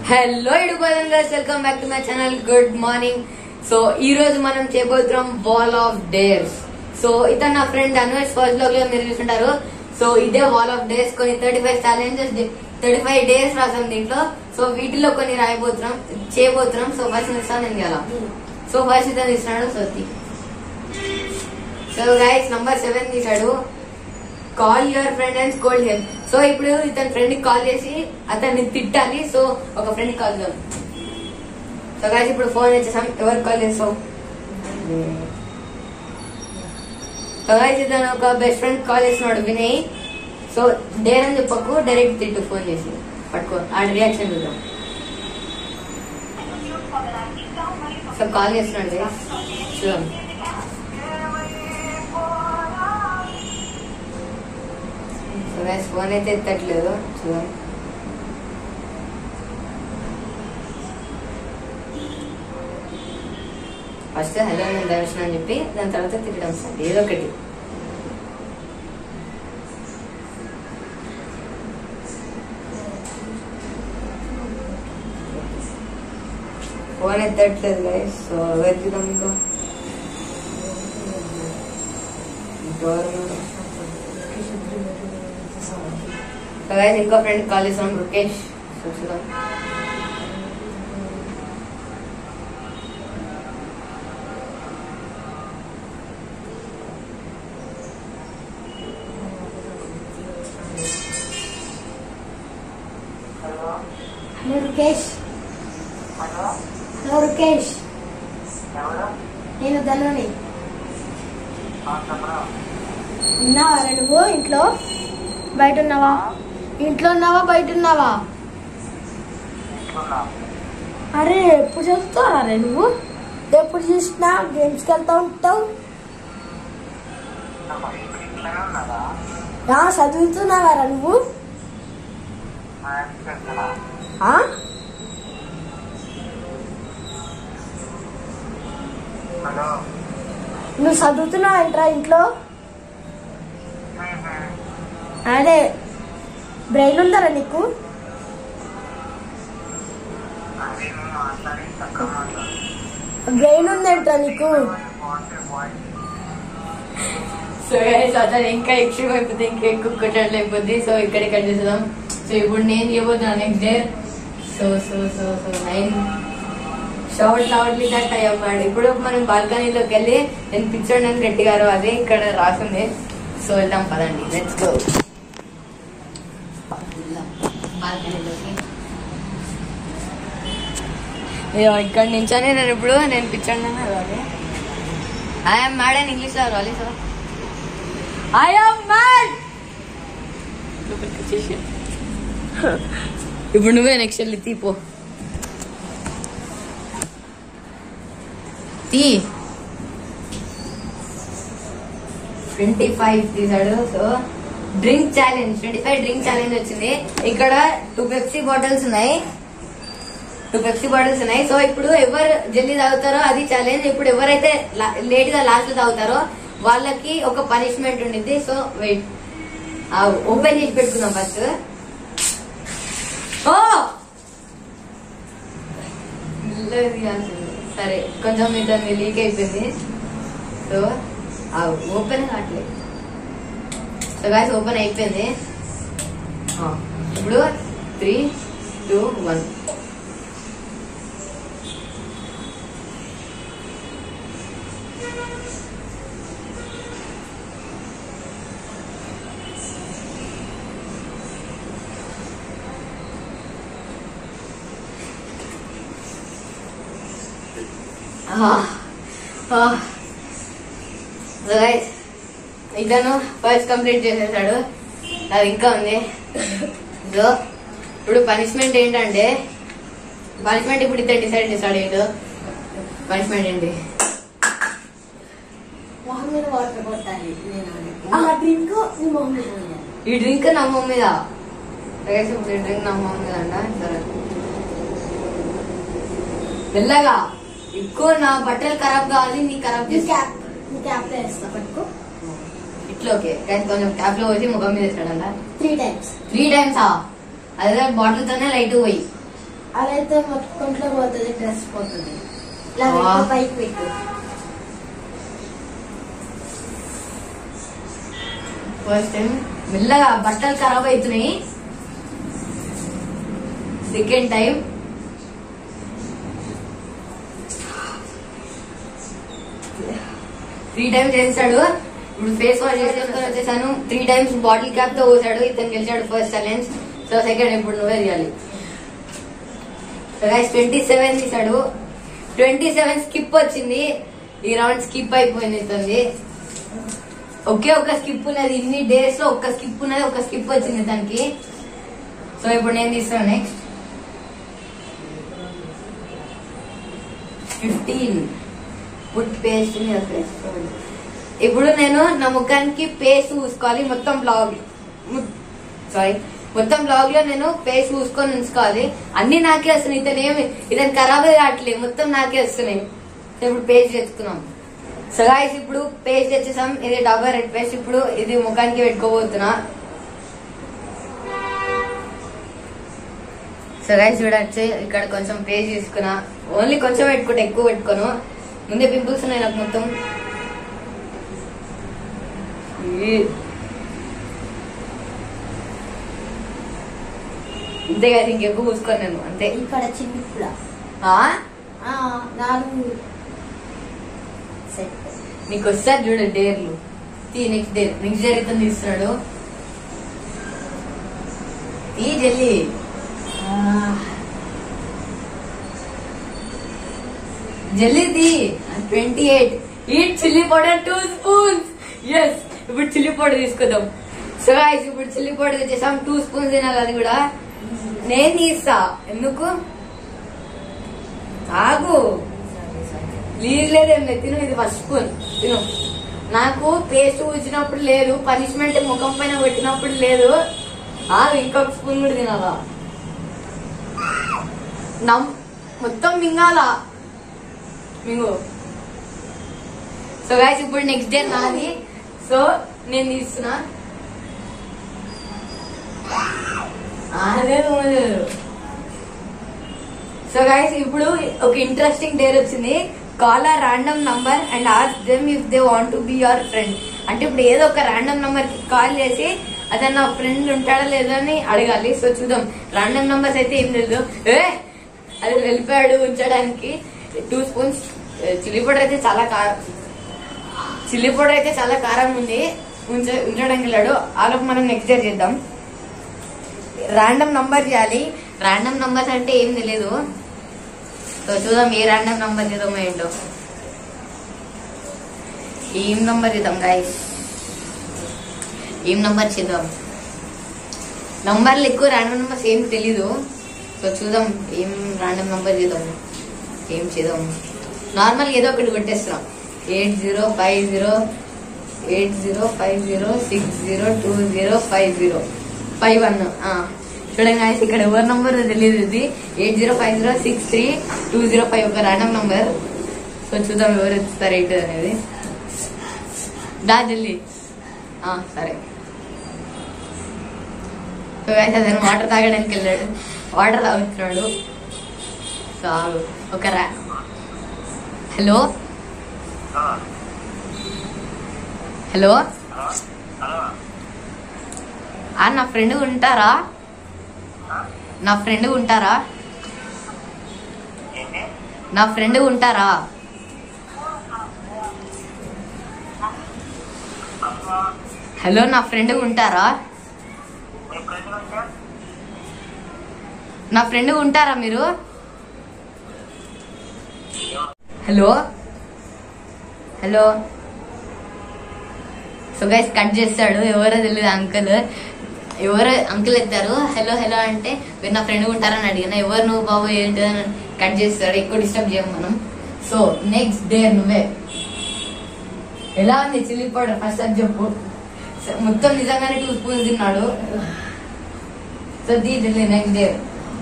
Hello ఇడుకోదం guys welcome back to my channel good morning so ఈ రోజు మనం చేయబోతున్నాం వాల్ ఆఫ్ డేర్స్ సో ఇతను నా ఫ్రెండ్ అన్వేష్ ఫస్ట్ లో మీరు చూసుంటారు సో ఇదే వాల్ ఆఫ్ డేర్స్ కొన్ని thirty five challenges thirty five days రాసాం దీంట్లో సో వీటిలో కొన్ని రాయబోతున్నాం చేయబోతున్నాం సో ఫస్ట్ ఇస్తాను నేను గల సో ఫస్ట్ ఇతను ఇస్తున్నాడు సో తీ. సో గైస్ నంబర్ సెవెన్ తీసాడు call your friend and scold him so ఇప్పుడు ఇతని ఫ్రెండ్ కి కాల్ చేసి అతన్ని తిట్టాలి సో ఒక ఫ్రెండ్ కాల్ చేద్దాం సో గాయస్ ఇప్పుడు ఫోన్ వచ్చేసాం ఎవరు కాల్ చేస్తావు సో గాయస్ ఇతను ఒక బెస్ట్ ఫ్రెండ్ కాల్ చేస్తున్నాడు వినయ్ సో డేర్ అని చెప్పకు డైరెక్ట్ తిట్టు ఫోన్ చేసి పట్టుకో ఆ రియాక్షన్ చూద్దాం సో కాల్ చేస్తున్నాడు guys. చూద్దాం సో గైస్ ఫోన్ అయితే ఎత్తట్లేదు చూద్దాం ఫస్ట్ హలో నేను దర్శనం అని చెప్పి దాని తర్వాత తిట్టడం స్టార్ట్ ఏదో ఒకటి ఫోన్ ఎత్తట్లేదు గైస్ సో వెతుకుదాం ఇంకో డోర్ సో గైస్ ఇంకో ఫ్రెండ్ కాల్ చేసాం రుకేష్ సో చూద్దాం హలో రుకేష్ హలో రుకేష్ నేను ధనుని ఉన్నావా రా నువ్వు ఇంట్లో బయట ఉన్నావా ఇంట్లో ఉన్నావా బయట ఉన్నావా అరే ఎప్పుడు చదువుతావా రే నువ్వు ఎప్పుడు చూసినా గేమ్స్కి వెళ్తా ఉంటావు ఆ, చదువుతున్నావా రా నువ్వు ఆ? నువ్వు చదువుతున్నావు ఏంట్రా ఇంట్లో అదే బ్రెయిన్ ఉందరా నీకు బ్రెయిన్ ఉందేంట్రా నీకు సో గైస్ అతను ఇంకా ఎక్స్ట్రీమ్ అయిపోతే ఇంకా ఎక్కువ కొట్టడం అయిపోద్ది సో ఇక్కడ ఇక్కడ చూద్దాం సో ఇప్పుడు నేను చేయబోతున్నాను next day so so so so nine shout loudly that I అమ్మాడు ఇప్పుడు మనం బాల్కనీలోకి వెళ్ళి నేను పిక్చర్ నేను రెడ్డి గారు అదే ఇక్కడ రాసింది సో వెళ్దాం పదండి లెట్స్ గో బాల్కనీలోకి ఇదిగో ఇక్కడ నుంచొని నేను ఇప్పుడు నేను పిక్చర్ రావాలి ఐఎమ్ మ్యాడ్ అని ఇంగ్లీష్ లో రావాలి సో ఐ ఆమ్ మ్యాడ్ ఇప్పుడు నువ్వే నెక్స్ట్ వెళ్ళి తీపో తీ ట్వంటీ ఫైవ్ తీసాడు so drink challenge twenty five drink challenge వచ్చింది ఇక్కడ టూ పెప్సీ బాటిల్స్ ఉన్నాయి టూ పెప్సీ బాటిల్స్ ఉన్నాయి సో ఇప్పుడు ఎవరు జల్దీ తాగుతారో అది ఛాలెంజ్ ఇప్పుడు ఎవరైతే లేట్ గా లాస్ట్ లో తాగుతారో వాళ్ళకి ఒక పనిష్మెంట్ ఉండిద్ది సో వెయిట్ ఓపెన్ చేసి పెట్టుకుందాం ఫస్ట్ ఓ మెల్లగా తీయాల్సింది. సరే కొంచెం ఇతన్ని లీక్ అయిపోయింది సో ఓపెన్ కావట్లేదు సో గాయస్ ఓపెన్ అయిపోయింది ఆ, ఇప్పుడు త్రీ టూ వన్ ఇతను ఫస్ట్ కంప్లీట్ చేసేసాడు అది ఇంకా ఉంది సో ఇప్పుడు పనిష్మెంట్ ఏంటంటే పనిష్మెంట్ ఇప్పుడు ఇద్దరు డిసైడ్ చేస్తాడు ఏంటో పనిష్మెంట్ ఏంటి మొహం మీద వాటర్ కొట్టాలి ఆ డ్రింక్ నీ మొహం మీద వేయాలి. ఈ డ్రింక్ నా మొహం మీద రైస్ ఇప్పుడు ఈ డ్రింక్ నా మొహం మీద అంట సరే మెల్లగా ఎక్కువ నా బట్టలు ఖరాబ్ కావాలి నీ ఖరాబ్ నీ చేస్తా క్యాప్ నీ క్యాప్ లో వేస్తా పట్టుకో ఇట్లా ఓకే కానీ కొంచెం క్యాప్ లో పోసి ముఖం మీద వేస్తాడంట త్రీ టైమ్స్ త్రీ టైమ్స్ ఆ అదే బాటిల్ తోనే లైట్ పోయి అలా అయితే మొత్తం కొంట్లో పోతుంది డ్రెస్ పోతుంది ఇలా ఆ. పెట్టు, పైకి పెట్టు ఫస్ట్ టైం మెల్లగా బట్టలు ఖరాబ్ అవుతున్నాయి సెకండ్ టైం త్రీ టైమ్స్ చేశాడు ఇప్పుడు ఫేస్ వాష్ చేసుకొని వచ్చేసాను త్రీ టైమ్స్ బాటిల్ క్యాప్ తో పోసాడు ఇతను గెలిచాడు ఫస్ట్ ఛాలెంజ్ సో సెకండ్ ఇప్పుడు నువ్వే తీయాలి ట్వంటీ సెవెన్ తీసాడు ట్వంటీ సెవెన్ స్కిప్ వచ్చింది ఈ రౌండ్ స్కిప్ అయిపోయింది ఇతనిది ఒకే ఒక స్కిప్ ఉన్నది ఇన్ని డేస్ లో ఒక్క స్కిప్ ఉన్నది ఒక స్కిప్ వచ్చింది తనకి సో ఇప్పుడు నేను తీస్తాను నెక్స్ట్ ఫిఫ్టీన్ పుట్ పేస్ట్ ఇప్పుడు నేను నా ముఖానికి పేస్ట్ పూసుకోవాలి మొత్తం బ్లాగ్ సారీ మొత్తం బ్లాగ్ లో నేను పేస్ట్ పూసుకొని ఉంచుకోవాలి అన్ని నాకే వస్తున్నాయి ఇతను ఏమి ఇతను ఖరాబ్ కావట్లేదు మొత్తం నాకే వస్తున్నాయి సో ఇప్పుడు పేస్ట్ తెచ్చుకున్నాం సో గాయస్ ఇప్పుడు పేస్ట్ తెచ్చేసాం ఇది డబ్బా రెడ్ పేస్ట్ ఇప్పుడు ఇది ముఖానికి పెట్టుకోబోతున్నా సో గైస్ చూడచ్చు ఇక్కడ కొంచెం పేస్ట్ తీసుకున్నా ఓన్లీ కొంచెం పెట్టుకుంటా ఎక్కువ పెట్టుకోను ముందే పింపుల్స్ ఉన్నాయి నాకు మొత్తం ఈ. అంతే కదా ఇంకెక్కువ పూసుకోను నేను అంతే ఇక్కడ చిన్ని కూడా ఆ? ఆ, నాలుగు సెట్ నీకు వస్తారు చూడు డేర్లు తీ నెక్స్ట్ డేర్ నెక్స్ట్ డేర్ ఇతను తీస్తున్నాడు తీ జల్లి జల్లి తీ twenty eight eat chilli powder two spoons yes ఇప్పుడు చిల్లీ పౌడర్ తీసుకుందాం సో గాయస్ ఇప్పుడు చిల్లీ పౌడర్ తెచ్చేసాం టూ స్పూన్స్ తినాలి అది కూడా నేను తీస్తా ఎందుకు ఆగు ప్లీజ్ లేదేం లేదు తిను ఇది ఫస్ట్ స్పూన్ తిను నాకు పేస్ట్ ఊచినప్పుడు లేదు పనిష్మెంట్ ముఖం పైన పెట్టినప్పుడు లేదు ఆ ఇంకొక స్పూన్ కూడా తినాలా నమ్ మొత్తం మింగాలా మింగు సో గాయస్ ఇప్పుడు నెక్స్ట్ డే నాది సో నేను తీస్తున్నా అదే సో గైస్ ఇప్పుడు ఒక ఇంట్రెస్టింగ్ డేర్ వచ్చింది call a random number and ask them if they want to be your friend అంటే ఇప్పుడు ఏదో ఒక ర్యాండమ్ నంబర్ కి కాల్ చేసి అతను నా ఫ్రెండ్ ఉంటాడా లేదా అని అడగాలి సో చూద్దాం ర్యాండమ్ నంబర్స్ అయితే ఏం లేదు ఏ అది వెళ్ళిపోయాడు ఉంచడానికి టూ స్పూన్స్ చిల్లీ పౌడర్ అయితే చాలా కారం చిల్లీ పౌడర్ అయితే చాలా కారం ఉంది ఉంచ ఉంచడానికి వెళ్ళాడు ఆలోపు మనం నెక్స్ట్ డే చేద్దాం ర్యాండమ్ నంబర్ చేయాలి ర్యాండమ్ నంబర్స్ అంటే ఏం తెలియదు సో చూద్దాం ఏ ర్యాండమ్ నంబర్ చేద్దాం ఏంటో ఏం నంబర్ చేద్దాం గాయస్ ఏం నంబర్ చేద్దాం నంబర్లు ఎక్కువ ర్యాండమ్ నంబర్స్ ఏం తెలీదు సో చూద్దాం ఏం ర్యాండమ్ నంబర్ చేద్దాం ఏం చేద్దాం నార్మల్ ఏదో ఒకటి కొట్టేస్తున్నాం eight zero five zero eight zero five zero six zero two zero five zero five one చూడండి guys, ఇక్కడ ఎవరి నంబర్ తెలియదు ఇది eight zero five zero six three two zero five ఒక ర్యాండమ్ నంబర్ సో చూద్దాం ఎవరు ఇస్తారు ఏంటి అనేది దా జల్లి ఆ, సరే సో guys, అతను వాటర్ తాగడానికి వెళ్ళాడు వాటర్ తాగుతున్నాడు సో ఆగు. ఒక రా హలో హలో ఆ, నా ఫ్రెండ్ ఉంటారా నా ఫ్రెండ్ ఉంటారా నా ఫ్రెండ్ ఉంటారా హలో నా ఫ్రెండ్ ఉంటారా నా ఫ్రెండ్ ఉంటారా మీరు hello hello so guys cut చేస్తాడు ఎవరో తెలియదు అంకుల్ ఎవరు అంకుల్ ఎత్తారు హలో హలో అంటే మీరు నా ఫ్రెండ్ ఉంటారని అడిగిన ఎవరు నువ్వు బాబు ఏంటి అని కట్ చేస్తాడు ఎక్కువ డిస్టర్బ్ చేయం మనం సో నెక్స్ట్ డే నువ్వే ఎలా ఉంది చిల్లీ పౌడర్ ఫస్ట్ అది చెప్పు సో మొత్తం నిజంగానే టూ స్పూన్స్ తిన్నాడు సో దీ నెక్స్ట్ డే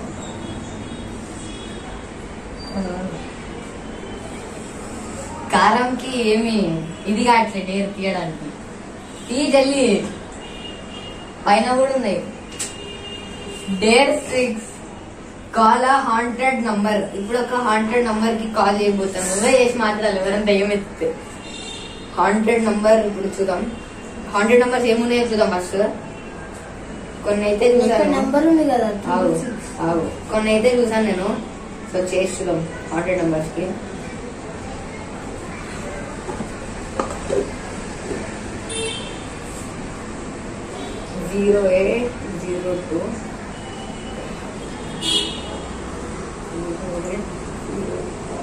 కారంకి ఏమి ఇది కావట్లేదు డేర్ తీయడానికి తీ జల్లి పైన కూడా ఉన్నాయి dare six call haunted number ఇప్పుడు ఒక హాంటెడ్ నంబర్ కి కాల్ చేయబోతాను నువ్వే చేసి మాట్లాడాలి ఎవరైనా దయ్యం ఎత్తితే హాంటెడ్ నంబర్ ఇప్పుడు చూద్దాం హాంటెడ్ నంబర్స్ ఏమున్నాయో చూద్దాం ఫస్ట్ కొన్ని అయితే ఇక్కడ చూసాను నెంబర్ ఉంది కదా ఆగు ఆగు కొన్ని అయితే చూసాను నేను సో చేసి చూద్దాం హాంటెడ్ నంబర్స్ కి zero eight zero two zero eight zero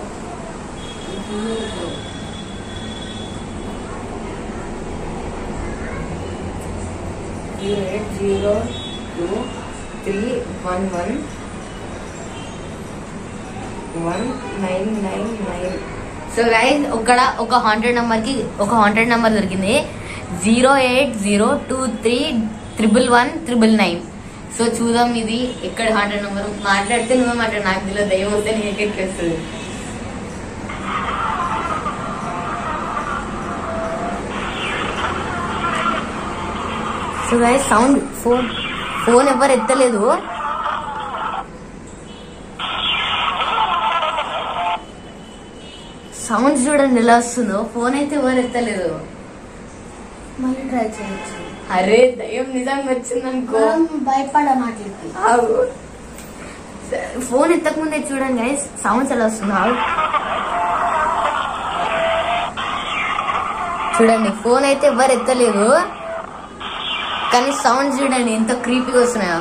zero zero eight zero two three one one one nine nine nine so guys ఇక్కడ ఒక హండ్రెడ్ నెంబర్ కి ఒక హండ్రెడ్ నెంబర్ దొరికింది zero eight zero two three triple one triple nine so చూద్దాం ఇది ఎక్కడ hundred number మాట్లాడితే నువ్వే మాట్లాడు నాకు తెలియదు దయ్యం వస్తే నీకు ఎక్కేస్తుంది so guys sound phone phone ఎవరు ఎత్తలేదు సౌండ్ చూడండి ఎలా వస్తుందో ఫోన్ అయితే ఎవరు ఎత్తలేదు మళ్ళీ ట్రై చేయొచ్చు అరే దయ్యం నిజంగా వచ్చింది అనుకో మనం భయపడ మాటలకి ఆగు. ఫోన్ ఎత్తక ముందే చూడండి గైస్ సౌండ్స్ ఎలా వస్తుందో ఆగు. చూడండి ఫోన్ అయితే ఎవరు ఎత్తలేదు కానీ సౌండ్ చూడండి ఎంత క్రీపీగా వస్తున్నాయో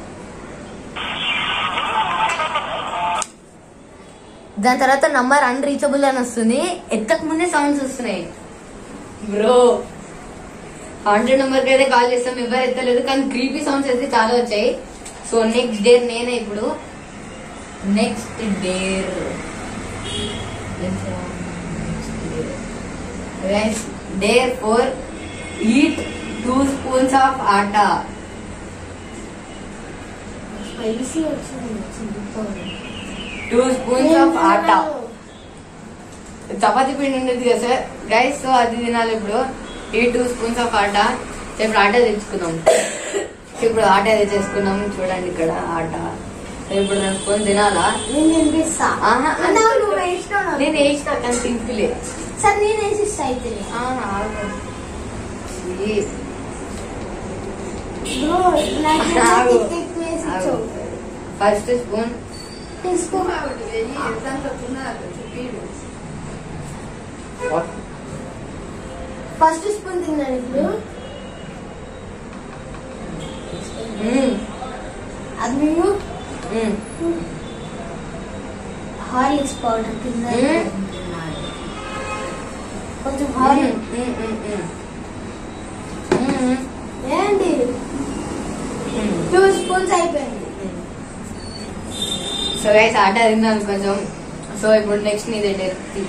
దాని తర్వాత నంబర్ అన్రీచబుల్ అని వస్తుంది ఎత్తక ముందే సౌండ్స్ వస్తున్నాయి బ్రో హండ్రెడ్ నెంబర్ కి అయితే కాల్ చేస్తాం ఎవరు ఎత్తలేదు కానీ క్రీపీ సౌండ్స్ అయితే చాలా వచ్చాయి సో నెక్స్ట్ డేర్ నేనే ఇప్పుడు next dare dare four eat two spoons of atta spicy వచ్చింది వచ్చింది two spoons of atta chapati పిండి ఉండేది కదా సార్ గైస్ సో అది తినాలి ఇప్పుడు ఈ two spoons of atta so ఇప్పుడు ఆటా తెచ్చుకుందాం సో ఇప్పుడు ఆటా తెచ్చేసుకున్నాం చూడండి ఇక్కడ ఆటా సో ఇప్పుడు నేను స్పూన్ తినాలా నేను తినిపిస్తా ఆహా, అన్నా, నువ్వు వేసినావు నేను వేసిన కానీ సింపులే సరే నేను వేసిస్తా అయితే బ్రో నాకు ఆగు. ఎక్కువ వేసి ఇచ్చావు. ఫస్ట్ స్పూన్ తీసుకో ఫస్ట్ స్పూన్ తిన్నాను ఇప్పుడు అది మేము హార్లిక్స్ పౌడర్ కింద మ్మ్. కొంచెం హార్లిక్స్ ఏంటి టూ స్పూన్స్ అయిపోయింది సో గైస్ ఆట తిన్నాను కొంచెం సో ఇప్పుడు నెక్స్ట్ నీదే డైరెక్ట్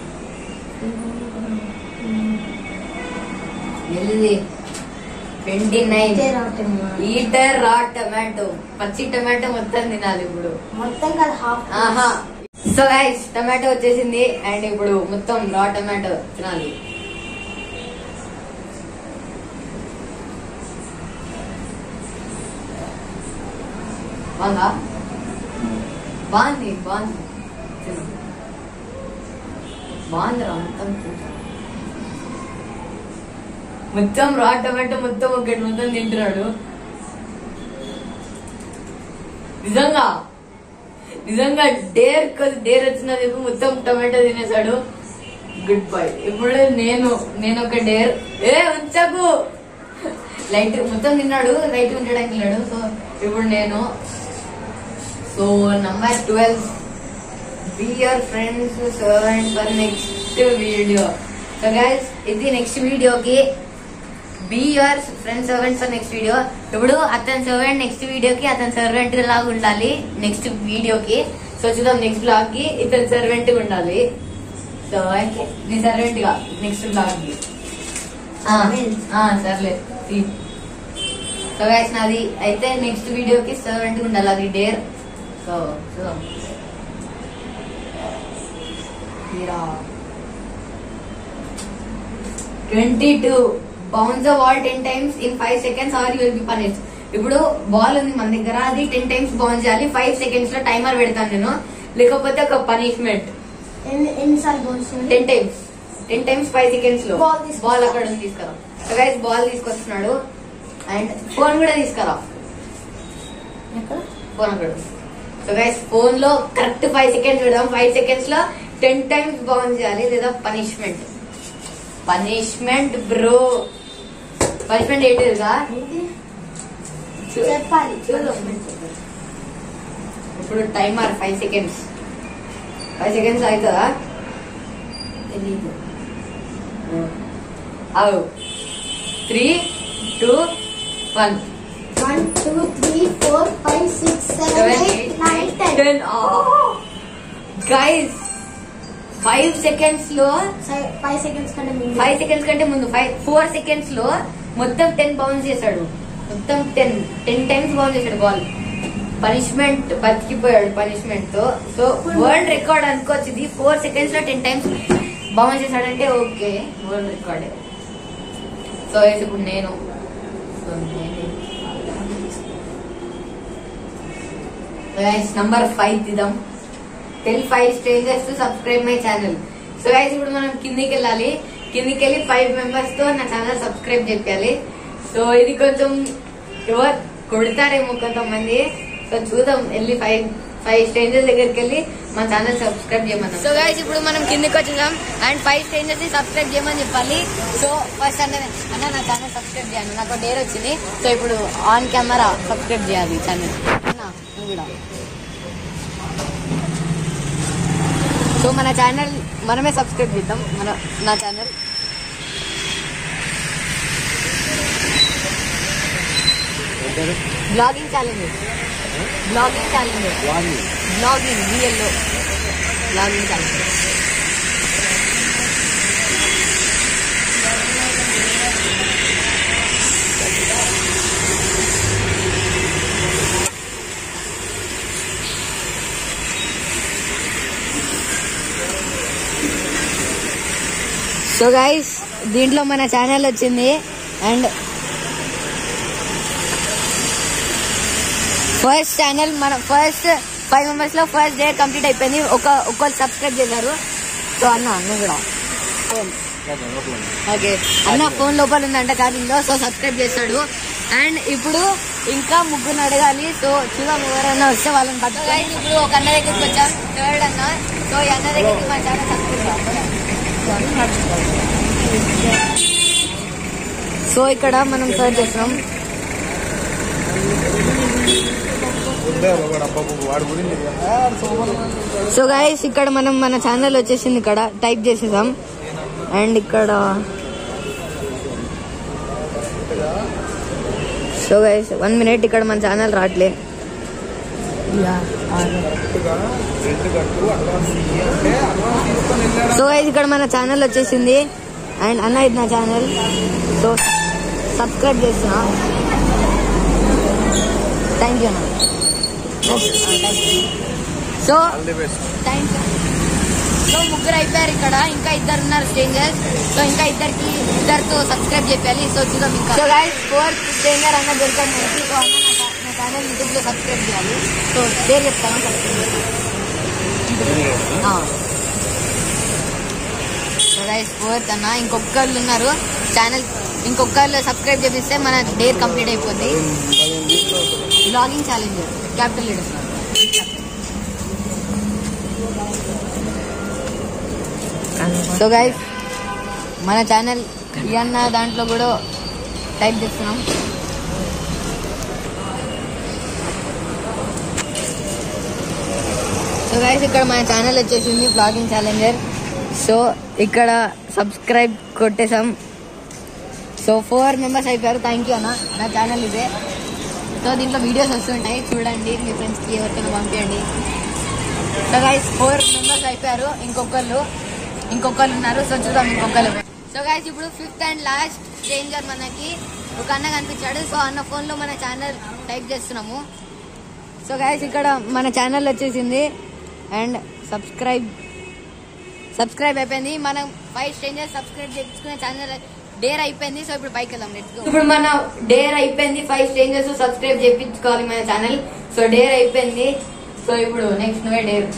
ఎల్ది ట్వంటీ నైన్ ఇదే రావటం. ఈటర్ రా టమాటో పచ్చి టమాటో మొత్తం తినాలి ఇప్పుడు మొత్తం కదా హాఫ్ ఆహా సో గైస్ టమాటో వచ్చేసింది అండ్ ఇప్పుడు మొత్తం రా టమాటో తినాలి బాగుందా బాగుంది బాగుంది తిను. బాగుందిరా మొత్తం తిను. మొత్తం రా టమాటో మొత్తం ఒకటి మొత్తం తింటున్నాడు నిజంగా నిజంగా డేర్ కొద్ది డేర్ వచ్చినది ఇప్పుడు మొత్తం టమాటో తినేసాడు గుడ్ బై ఇప్పుడు నేను నేను ఒక డేర్ ఏ ఉంచకు లైట్ మొత్తం తిన్నాడు లైట్ ఉండడానికి వెళ్ళాడు సో ఇప్పుడు నేను so number twelve be your friends servant for next video so guys ఇది నెక్స్ట్ వీడియోకి be your friend servant for next video ఇప్పుడు అతని సర్వెంట్ నెక్స్ట్ వీడియోకి అతని సర్వెంట్ లాగా ఉండాలి నెక్స్ట్ వీడియోకి సో చూద్దాం నెక్స్ట్ బ్లాగ్ కి ఇతని సర్వెంట్ ఉండాలి సో ఓకే నీ సర్వెంట్ గా నెక్స్ట్ బ్లాగ్ కి ఆ, ఆ, సర్లే తీ. సో గైస్ నాది అయితే నెక్స్ట్ వీడియోకి సర్వెంట్ ఉండాలి అది డేర్ సో చూద్దాం తీరా twenty two bounce the wall 10 times in 5 seconds or you will be punished ఇప్పుడు బాల్ ఉంది మన దగ్గర అది టెన్ టైమ్స్ బౌన్స్ చేయాలి ఫైవ్ సెకండ్స్ లో టైమర్ పెడతాను నేను లేకపోతే ఒక పనిష్మెంట్ ఎన్ని ఎన్నిసార్లు బౌన్స్ చేయాలి ten times ten times five seconds లో Ball తీసుకొస్తా. బాల్ అక్కడ ఉంది తీసుకురా గైస్ బాల్ తీసుకొస్తున్నాడు అండ్ ఫోన్ కూడా తీసుకురా ఫోన్ అక్కడ సో గైస్ ఫోన్ లో కరెక్ట్ ఫైవ్ సెకండ్స్ పెడదాం ఫైవ్ సెకండ్స్ లో టెన్ టైమ్స్ బౌన్స్ చేయాలి లేదా పనిష్మెంట్ పనిష్మెంట్ బ్రో పనిష్మెంట్ ఏంటి తెలుసా ఏంటి? చెప్పాలి చూద్దాం. ఇప్పుడు timer five seconds five seconds అవుతుందా తెలీదు అవు three two one one two three four five six seven eight nine ten ten guys five seconds లో ఫైవ్ సెకండ్స్ కంటే ముందు ఫైవ్ సెకండ్స్ కంటే ముందు ఫైవ్ ఫోర్ సెకండ్స్ లో మొత్తం టెన్ బౌన్స్ చేశాడు మొత్తం టెన్ టెన్ టైమ్స్ బౌన్స్ చేశాడు బాల్ పనిష్మెంట్ బతికిపోయాడు పనిష్మెంట్ తో సో వరల్డ్ రికార్డ్ అనుకోవచ్చు ఇది ఫోర్ సెకండ్స్ లో టెన్ టైమ్స్ బౌన్స్ చేశాడంటే ఓకే వరల్డ్ రికార్డ్ సో ఇప్పుడు నేను సో నంబర్ ఫైవ్ తీద్దాం tell five strangers to subscribe my channel so guys ఇప్పుడు మనం కిందికి వెళ్ళాలి కిందికి వెళ్ళి ఫైవ్ మెంబర్స్ తో నా ఛానల్ సబ్స్క్రైబ్ చెప్పాలి సో ఇది కొంచెం ఎవరు కొడతారేమో కొంతమంది సో చూద్దాం వెళ్ళి ఫైవ్ ఫైవ్ స్ట్రేంజర్స్ దగ్గరికి వెళ్ళి మా ఛానల్ సబ్స్క్రైబ్ చేయమన్నాం సో గైస్ ఇప్పుడు మనం కిందికి వచ్చేసాం అండ్ ఫైవ్ స్ట్రేంజర్స్ ని సబ్స్క్రైబ్ చేయమని చెప్పాలి సో ఫస్ట్ అంటే అన్న నా ఛానల్ సబ్స్క్రైబ్ చేయాలి నాకు డేర్ వచ్చింది సో ఇప్పుడు ఆన్ కెమెరా సబ్స్క్రైబ్ చేయాలి ఛానల్ అన్న నువ్వు కూడా సో మన ఛానల్ మనమే సబ్స్క్రైబ్ చేద్దాం మన నా channel vlogging challenge vlogging challenge vlogging రియల్లో బ్లాగింగ్ ఛాలెంజ్ సో గైస్ దీంట్లో మన ఛానల్ వచ్చింది అండ్ ఫస్ట్ ఛానల్ మన ఫస్ట్ ఫైవ్ మెంబర్స్ లో ఫస్ట్ డే కంప్లీట్ అయిపోయింది ఒక ఒకరు సబ్స్క్రైబ్ చేశారు సో అన్న నువ్వు కూడా ఫోన్ ఓకే అన్న ఫోన్ లోపల ఉందంట కార్యంలో సో సబ్స్క్రైబ్ చేస్తాడు అండ్ ఇప్పుడు ఇంకా ముగ్గురు అడగాలి సో చూద్దాం ఎవరైనా వస్తే వాళ్ళని పట్టుకోవాలి ఇప్పుడు ఒక అన్న దగ్గరికి వచ్చాం థర్డ్ అన్న సో ఈ అన్న దగ్గరికి మా ఛానల్ సబ్స్క్రైబ్ సో ఇక్కడ మనం సర్చ్ చేస్తున్నాం వాడి గురించి సో గైస్ ఇక్కడ మనం మన ఛానల్ వచ్చేసింది ఇక్కడ టైప్ చేసేసాం అండ్ ఇక్కడ సో గైస్ వన్ మినిట్ ఇక్కడ మన ఛానల్ రావట్లే రెండు గట్టు అడ్వాన్స్ ఇయ్యి అంటే అడ్వాన్స్ తీసుకొని వెళ్ళాడు సో గైస్ ఇక్కడ మన ఛానల్ వచ్చేసింది అండ్ అన్న ఇది నా ఛానల్ సో సబ్స్క్రైబ్ చేస్తున్నా థ్యాంక్ యూ అన్న so all the best thank you so ముగ్గురు అయిపోయారు ఇక్కడ ఇంకా ఇద్దరు ఉన్నారు స్ట్రేంజర్స్ సో ఇంకా ఇద్దరికి ఇద్దరితో సబ్స్క్రైబ్ చెప్పాలి సో చూద్దాం ఇంకా సో గైస్ ఫోర్త్ స్ట్రేంజర్ అన్న దొరికారు మనకి సో అన్న నా నా ఛానల్ యూట్యూబ్ లో సబ్స్క్రైబ్ చేయాలి సో పేరు చెప్తాను సో గైస్ ఫోర్త్ అన్న ఇంకొకళ్ళు ఉన్నారు ఛానల్ ఇంకొకళ్ళు సబ్స్క్రైబ్ చేపిస్తే మన డేర్ కంప్లీట్ అయిపోద్ది vlogging challenge capital leaders so guys మన ఛానల్ అన్న దాంట్లో కూడా టైప్ చేస్తున్నాం సో గైస్ ఇక్కడ మన ఛానల్ వచ్చేసింది బ్లాగింగ్ ఛాలెంజర్ సో ఇక్కడ సబ్స్క్రైబ్ కొట్టేసాం సో ఫోర్ మెంబర్స్ అయిపోయారు థ్యాంక్ యూ అన్న నా ఛానల్ ఇదే సో దీంట్లో వీడియోస్ వస్తుంటాయి చూడండి మీ ఫ్రెండ్స్కి ఎవరికైనా పంపించండి సో గైస్ ఫోర్ మెంబర్స్ అయిపోయారు ఇంకొకళ్ళు ఇంకొకళ్ళు ఉన్నారు సో చూద్దాం ఇంకొకళ్ళు సో గైస్ ఇప్పుడు ఫిఫ్త్ అండ్ లాస్ట్ స్ట్రేంజర్ మనకి ఒక అన్న కనిపించాడు సో అన్న ఫోన్ లో మన ఛానల్ టైప్ చేస్తున్నాము సో గైస్ ఇక్కడ మన ఛానల్ వచ్చేసింది అండ్ సబ్స్క్రైబ్ సబ్స్క్రైబ్ అయిపోయింది మనం ఫైవ్ స్ట్రేంజర్స్ సబ్స్క్రైబ్ చేసుకునే ఛానల్ డేర్ అయిపోయింది సో ఇప్పుడు పైకి వెళ్దాం లెట్స్ ఇప్పుడు మన డేర్ అయిపోయింది ఫైవ్ స్టేంజెస్ సబ్స్క్రైబ్ చేయించుకోవాలి మన ఛానల్ సో డేర్ అయిపోయింది సో ఇప్పుడు నెక్స్ట్ నువ్వే డేర్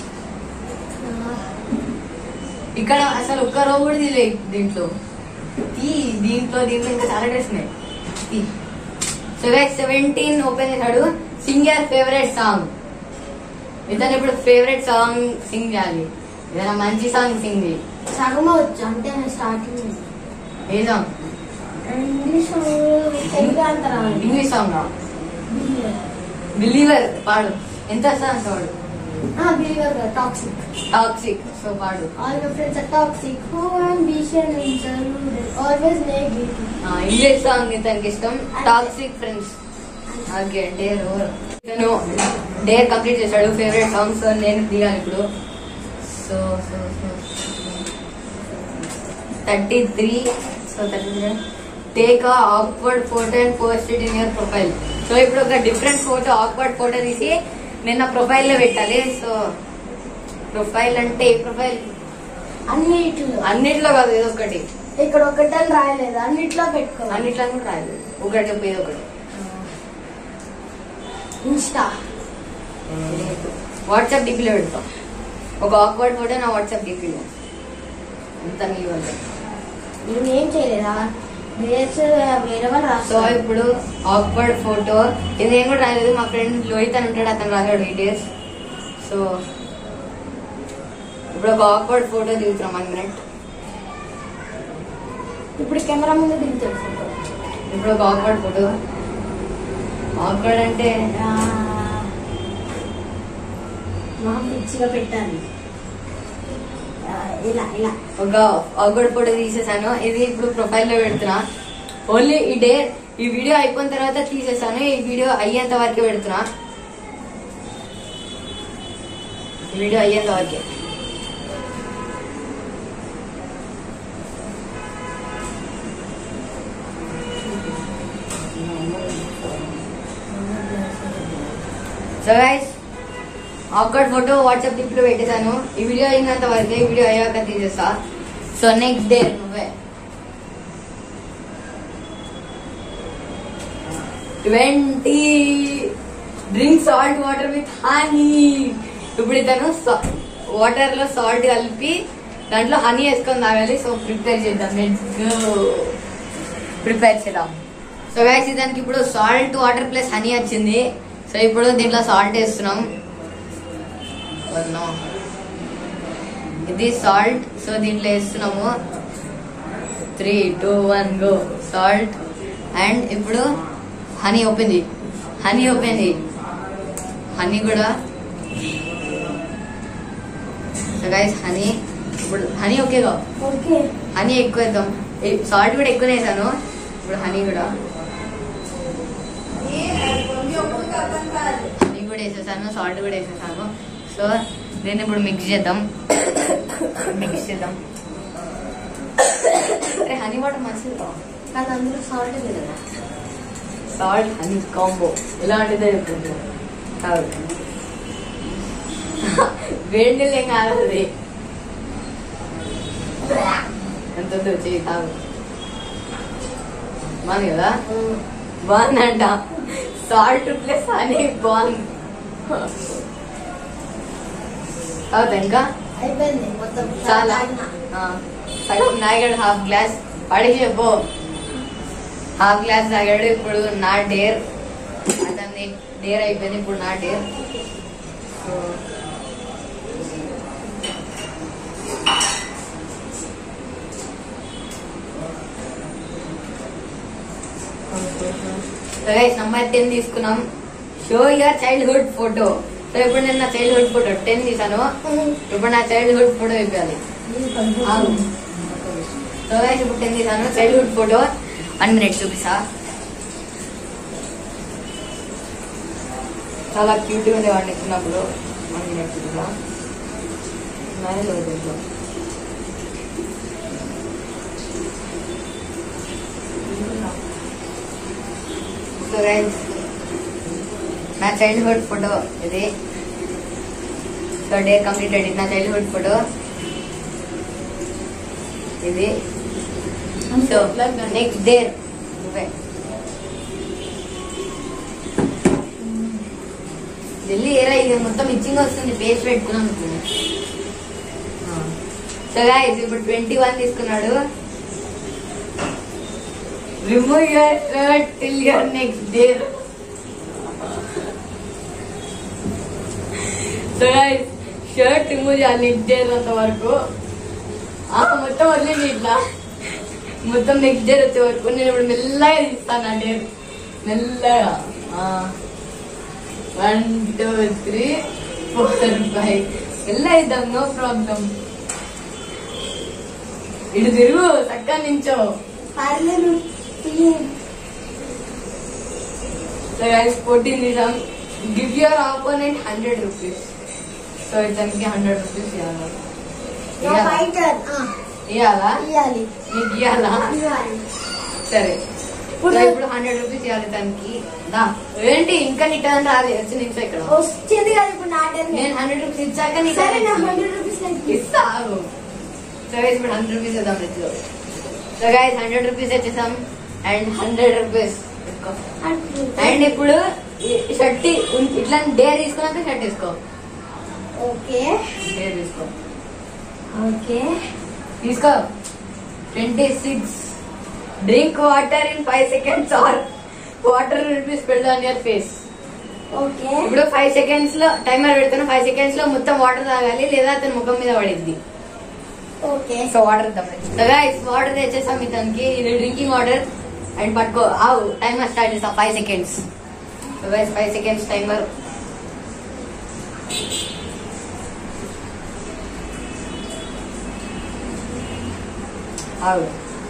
ఇక్కడ అసలు ఒక్క రో కూడా తీలే దీంట్లో తీ దీంట్లో దీంట్లో ఇంకా చాలా డ్రెస్ ఉన్నాయి తీ. సో గైస్ సెవెంటీన్ ఓపెన్ చేశాడు సింగర్ ఫేవరెట్ సాంగ్ ఇతను ఇప్పుడు ఫేవరెట్ సాంగ్ సింగ్ చేయాలి ఏదైనా మంచి సాంగ్ సింగ్ చేయి సగమే వచ్చు అంటే స్టార్టింగ్ ఏ సాంగ్ ఇంగ్లీష్ తెలుగు అంటారా ఇంగ్లీష్ సాంగ్ బిలీవర్ పాడు ఎంత వస్తా అంత పాడు బిలీవర్ టాక్సిక్ టాక్సిక్ సో పాడు All my friends are toxic. Who ambition is deluded. Always negative. ఆ, ఇంగ్లీష్ సాంగ్ ఇతనికి ఇష్టం టాక్సిక్ ఫ్రెండ్స్ ఓకే డేర్ ఇతను డేర్ కంప్లీట్ చేశాడు ఫేవరెట్ సాంగ్స్ నేను దిగాను ఇప్పుడు so so so thirty three so thirty three take a awkward photo and post it in your profile so ఇప్పుడు ఒక డిఫరెంట్ ఫోటో ఆక్వర్డ్ ఫోటో తీసి నిన్న profile లో పెట్టాలి సో ప్రొఫైల్ అంటే ఏ ప్రొఫైల్ అన్నిట్లో అన్నిట్లో కాదు ఏదో ఒకటి ఇక్కడ ఒకటని రాయలేదు అన్నిట్లో పెట్టుకోవాలి అన్నిట్లో కూడా రాదు ఒకటి చెప్పు ఏదో ఒకటి ఇన్స్టా వాట్సాప్ డిపిలో పెడతాం ఒక ఆక్వర్డ్ ఫోటో నా వాట్సాప్ డిపిలో అంత నీ వల్ల నేనేం చేయలేదా డేట్స్ వేరే వాళ్ళు సో రాస్తారు ఇప్పుడు ఆక్వర్డ్ ఫోటో ఇది నేను కూడా రాయలేదు మా ఫ్రెండ్ లోహిత్ అని ఉంటాడు అతను రాశాడు ఈ డేస్ సో ఇప్పుడు ఒక ఆక్వర్డ్ ఫోటో దిగుతున్నాం వన్ మినిట్ ఇప్పుడు కెమెరా ముందు దిగుతాడు ఫోటో ఇప్పుడు ఒక ఆక్వర్డ్ ఫోటో ఆక్వర్డ్ అంటే మొహం పిచ్చిగా పెట్టాలి ఆ, ఇలా ఇలా ఒక ఆక్వర్డ్ ఫోటో తీసేసాను ఇది ఇప్పుడు ప్రొఫైల్ లో పెడుతున్నా ఓన్లీ ఈ డే ఈ వీడియో అయిపోయిన తర్వాత తీసేసాను ఈ వీడియో అయ్యేంత వరకే పెడుతున్నా ఈ వీడియో అయ్యేంత వరకే so guys awkward photo WhatsApp DP లో పెట్టేశాను ఈ వీడియో అయినంత వరకే ఈ వీడియో అయ్యాక తీసేస్తా సో నెక్స్ట్ డే నువ్వే twenty drink salt water with honey ఇప్పుడు ఇతను వాటర్ లో సాల్ట్ కలిపి దాంట్లో హనీ వేసుకొని తాగాలి సో ప్రిపేర్ చేద్దాం లెట్స్ ప్రిపేర్ చేద్దాం సో గైస్ దానికి ఇప్పుడు సాల్ట్ వాటర్ ప్లస్ హనీ వచ్చింది సో ఇప్పుడు దీంట్లో సాల్ట్ వేస్తున్నాం Oh no. ఇది సాల్ట్ సో దీంట్లో వేస్తున్నాము three two one go salt and ఇప్పుడు హనీ ఓపెన్ చేయి హనీ ఓపెన్ చేయి హనీ కూడా సో గైస్ హనీ ఇప్పుడు హనీ ఓకేగా ఓకే హనీ ఎక్కువ వేద్దాం సాల్ట్ కూడా ఎక్కువ వేసాను ఇప్పుడు హనీ కూడా హనీ కూడా వేసేసాను సాల్ట్ కూడా వేసేసాను సో దీన్ని ఇప్పుడు మిక్స్ చేద్దాం మిక్స్ చేద్దాం అరే హనీ వాటర్ మంచిది కానీ అందులో సాల్ట్ కదా సాల్ట్ హనీ కాంబో ఎలా ఉంటుందో చెప్తుంది కాదు వేడి నీళ్ళు ఏం కాదు అది ఎంత వచ్చి కాదు బాగుంది కదా బాగుందంట సాల్ట్ ప్లస్ హనీ బాగుంది అవుతా ఇంకా అయిపోయింది మొత్తం చాలా తాగినా. సగం తాగాడు హాఫ్ గ్లాస్ వాడికి చెప్పు హాఫ్ గ్లాస్ తాగాడు ఇప్పుడు నా డేర్ అతన్ని డేర్ అయిపోయింది ఇప్పుడు నా డేర్ సో నంబర్ టెన్ తీసుకున్నాం show your childhood photo so ఇప్పుడు నేను నా చైల్డ్హుడ్ ఫోటో టెన్ తీసాను ఇప్పుడు నా చైల్డ్హుడ్ ఫోటో ఇవ్వాలి ఆగు. సో guys, ఇప్పుడు టెన్ తీసాను చైల్డ్హుడ్ ఫోటో వన్ మినిట్ చూపిస్తా చాలా క్యూట్గా ఉంది వాడిని చిన్నప్పుడు వన్ మినిట్ చూపిస్తా మ్యారేజ్ అవుతుంది సో గైస్ నా చైల్డ్హుడ్ ఫోటో ఇది సో డే కంప్లీటెడ్ ఇది నా చైల్డ్హుడ్ ఫోటో ఇది సో నెక్స్ట్ డేర్ నువ్వే జల్లి ఏరా ఇది మొత్తం ఇచ్చింగ్ వస్తుంది పేస్ట్ పెట్టుకున్నాం ఇప్పుడు సో గాయస్ ఇప్పుడు ట్వంటీ వన్ తీసుకున్నాడు remove your shirt till your next dare so guys shirt remove చేయాలి నెక్స్ట్ డే అంత వరకు ఆ మొత్తం వదిలేండి ఇట్లా మొత్తం నెక్స్ట్ డే వచ్చే వరకు నేను ఇప్పుడు మెల్లగా తీస్తాను ఆ డే మెల్లగా one two three four five మెల్లగా ఇద్దాం నో ప్రాబ్లం ఇటు తిరుగు చక్కగా నించో పర్లేదు తీయి. సో గైస్ ఫోర్టీన్ తీసాం give your opponent hundred rupees so ఇతనికి హండ్రెడ్ రూపీస్ ఇవ్వాలి నా ఫైటర్ ఆ, ఇవ్వాలా ఇయ్యాలి నీకు ఇవ్వాలా ఇవ్వాలి సరే ఇప్పుడు- సో ఇప్పుడు హండ్రెడ్ రూపీస్ ఇవ్వాలి తనకి దా ఏంటి ఇంకా నీ టర్న్ రాలేదు వచ్చి నిమిషం ఇక్కడ వచ్చింది కదా ఇప్పుడు నా turn. నేను హండ్రెడ్ రూపీస్ ఇచ్చాక నీ సరే turn నా వచ్చింది. హండ్రెడ్ రూపీస్ నాకు ఇస్తా ఆగు. సో గైస్ ఇప్పుడు హండ్రెడ్ రూపీస్ ఇద్దాం రిచ్లో సో గైస్ హండ్రెడ్ రూపీస్ వచ్చేసాం అండ్ హండ్రెడ్ రూపీస్ అండ్ ఇప్పుడు షర్ట్ ఇట్లా డేర్ తీసుకున్నాక షర్ట్ తీసుకో ఓకే డేర్ తీసుకో ఓకే తీసుకో twenty six drink water in five seconds or water రిపీస్ పెడదాం ఆన్ యువర్ ఫేస్ ఓకే ఇప్పుడు ఫైవ్ సెకండ్స్ లో టైమర్ పెడతాను ఫైవ్ సెకండ్స్ లో మొత్తం వాటర్ తాగాలి లేదా అతని ముఖం మీద పడింది ఓకే సో వాటర్ ఇద్దాం గైస్ వాటర్ తెచ్చేసాం ఇతనికి ఇది డ్రింకింగ్ వాటర్ అండ్ పట్టుకో ఆవు టైమర్ స్టార్ట్ చేస్తాం five seconds guys five seconds timer ఆవు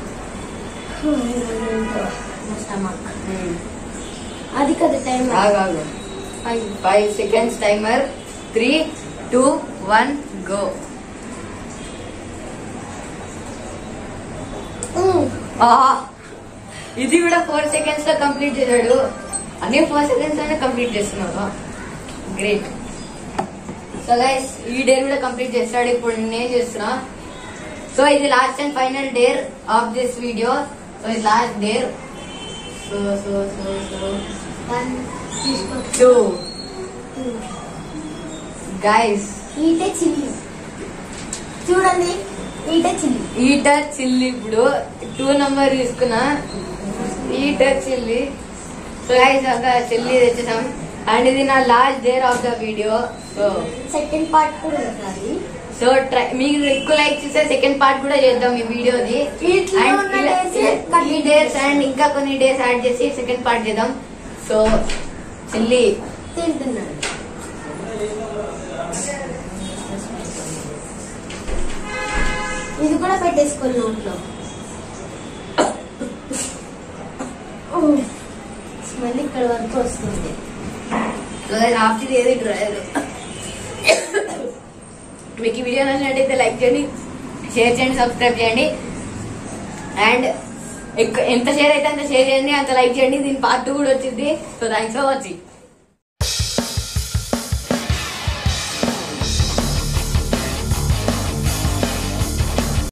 స్టమక్ అది కదా టైం ఆగు ఆగు five seconds timer three two one go ఇది కూడా ఫోర్ సెకండ్స్ లో కంప్లీట్ చేశాడు అన్ని ఫోర్ సెకండ్స్ లోనే కంప్లీట్ చేస్తున్నాడు గ్రేట్ సో గైస్ ఈ డేర్ కూడా కంప్లీట్ చేస్తాడు ఇప్పుడు నేను చేస్తున్నా సో ఇది last and final dare of this video so ఇది last dare so so so so one తీసుకో టూ గైస్ ఈటే చిల్లి చూడండి ఈటే చిల్లి ఈటర్ చిల్లి ఇప్పుడు టూ నంబర్ తీసుకున్నా ఈటర్ చిల్లి సో గైస్ అంతా చిల్లి తెచ్చేసాం and ఇది నా last dare of the video so second part కూడా ఉంటుంది సో ట్రై మీకు ఎక్కువ లైక్స్ ఇస్తే సెకండ్ పార్ట్ కూడా చేద్దాం ఈ వీడియోది ఇట్లా And ఉన్న ఇలా- days ఇలా- ఈ డేస్ అండ్ ఇంకా కొన్ని డేస్ యాడ్ చేసి సెకండ్ పార్ట్ చేద్దాం సో చిల్లి తింటున్నాడు ఇది కూడా పెట్టేసుకోవాలి నోట్లో స్మెల్ ఇక్కడ వరకు వస్తుంది ఆఫ్టర్ ఏది డ్రైవర్ మీకు ఈ వీడియో నచ్చినట్టయితే లైక్ చేయండి షేర్ చేయండి సబ్స్క్రైబ్ చేయండి అండ్ ఎక్కువ ఎంత షేర్ అయితే అంత షేర్ చేయండి అంత లైక్ చేయండి దీని పార్ట్ టూ కూడా వచ్చింది సో థ్యాంక్స్ ఫర్ వాచింగ్